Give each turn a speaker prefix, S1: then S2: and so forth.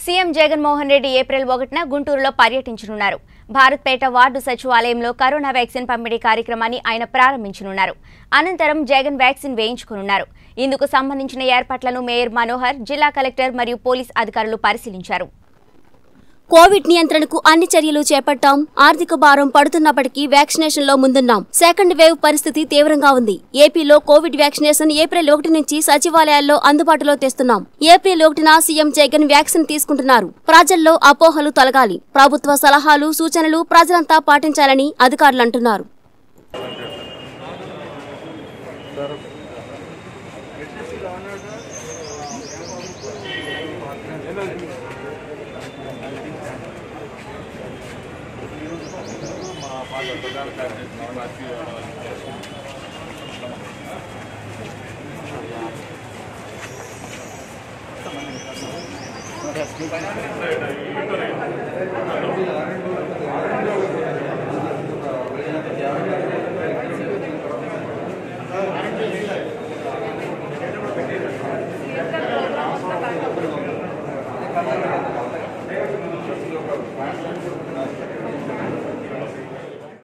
S1: CM Jaganmohan Reddy April ఒకటిన గుంటూరులో పర్యటించనున్నారు భారత్పేట వార్డు సచివాలయంలో కరోనా వ్యాక్సిన్ పంపిణీ కార్యక్రమాన్ని ఆయన ప్రారంభించనున్నారు అనంతరం జగన్ వ్యాక్సిన్ వేయించుకున్నారు ఇందుకు సంబంధించిన ఏర్పాట్లను మేయర్ మనోహర్ జిల్లా కలెక్టర్ మరియు పోలీస్ అధికారులు పరిశీలించారు
S2: కోవిడ్ నియంత్రణకు అన్ని చర్యలు చేపట్టాం ఆర్థిక భారం పడుతున్నప్పటికీ వ్యాక్సినేషన్ లో ముందున్నాం సెకండ్ వేవ్ పరిస్థితి తీవ్రంగా ఉంది ఏపీలో కోవిడ్ వ్యాక్సినేషన్ ఏప్రిల్ ఒకటి నుంచి సచివాలయాల్లో అందుబాటులో తెస్తున్నాం ఏప్రిల్ ఒకటిన సీఎం జగన్ వ్యాక్సిన్ తీసుకుంటున్నారు ప్రజల్లో అపోహలు తొలగాలి ప్రభుత్వ సలహాలు సూచనలు ప్రజలంతా పాటించాలని అధికారులు అంటున్నారు